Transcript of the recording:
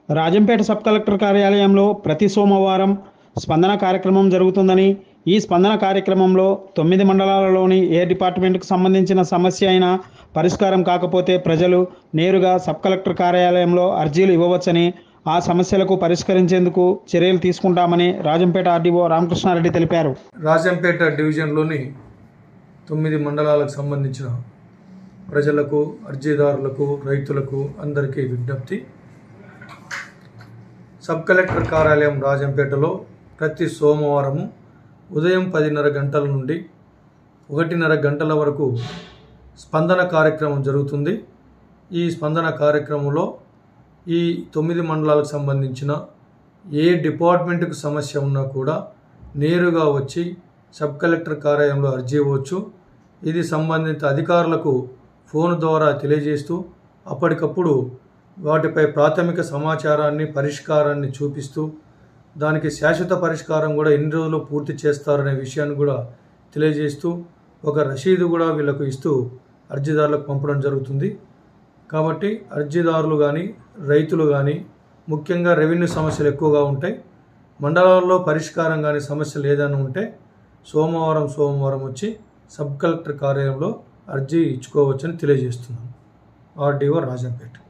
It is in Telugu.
రాజంపేట సబ్ కలెక్టర్ కార్యాలయంలో ప్రతి సోమవారం స్పందన కార్యక్రమం జరుగుతుందని ఈ స్పందన కార్యక్రమంలో తొమ్మిది మండలాలలోని ఏ డిపార్ట్మెంట్కు సంబంధించిన సమస్య అయినా పరిష్కారం కాకపోతే ప్రజలు నేరుగా సబ్ కలెక్టర్ కార్యాలయంలో అర్జీలు ఇవ్వవచ్చని ఆ సమస్యలకు పరిష్కరించేందుకు చర్యలు తీసుకుంటామని రాజంపేట ఆర్డీఓ రామకృష్ణారెడ్డి తెలిపారు రాజంపేట డివిజన్లోని తొమ్మిది మండలాలకు సంబంధించిన ప్రజలకు అర్జీదారులకు రైతులకు అందరికీ విజ్ఞప్తి సబ్ కలెక్టర్ కార్యాలయం రాజంపేటలో ప్రతి సోమవారము ఉదయం పదిన్నర గంటల నుండి ఒకటిన్నర గంటల వరకు స్పందన కార్యక్రమం జరుగుతుంది ఈ స్పందన కార్యక్రమంలో ఈ తొమ్మిది మండలాలకు సంబంధించిన ఏ డిపార్ట్మెంట్కు సమస్య ఉన్నా కూడా నేరుగా వచ్చి సబ్ కలెక్టర్ కార్యాలయంలో అర్జీ ఇవ్వచ్చు ఇది సంబంధిత అధికారులకు ఫోన్ ద్వారా తెలియజేస్తూ అప్పటికప్పుడు వాటిపై ప్రాథమిక సమాచారాన్ని పరిష్కారాన్ని చూపిస్తూ దానికి శాశ్వత పరిష్కారం కూడా ఎన్ని రోజులు పూర్తి చేస్తారనే విషయాన్ని కూడా తెలియజేస్తూ ఒక రసీదు కూడా వీళ్ళకు ఇస్తూ అర్జీదారులకు పంపడం జరుగుతుంది కాబట్టి అర్జీదారులు కానీ రైతులు కానీ ముఖ్యంగా రెవెన్యూ సమస్యలు ఎక్కువగా ఉంటాయి మండలాల్లో పరిష్కారం కానీ సమస్యలు ఏదైనా ఉంటే సోమవారం సోమవారం వచ్చి సబ్ కలెక్టర్ కార్యాలయంలో అర్జీ ఇచ్చుకోవచ్చని తెలియజేస్తున్నాను ఆర్డీఓ రాజంపేట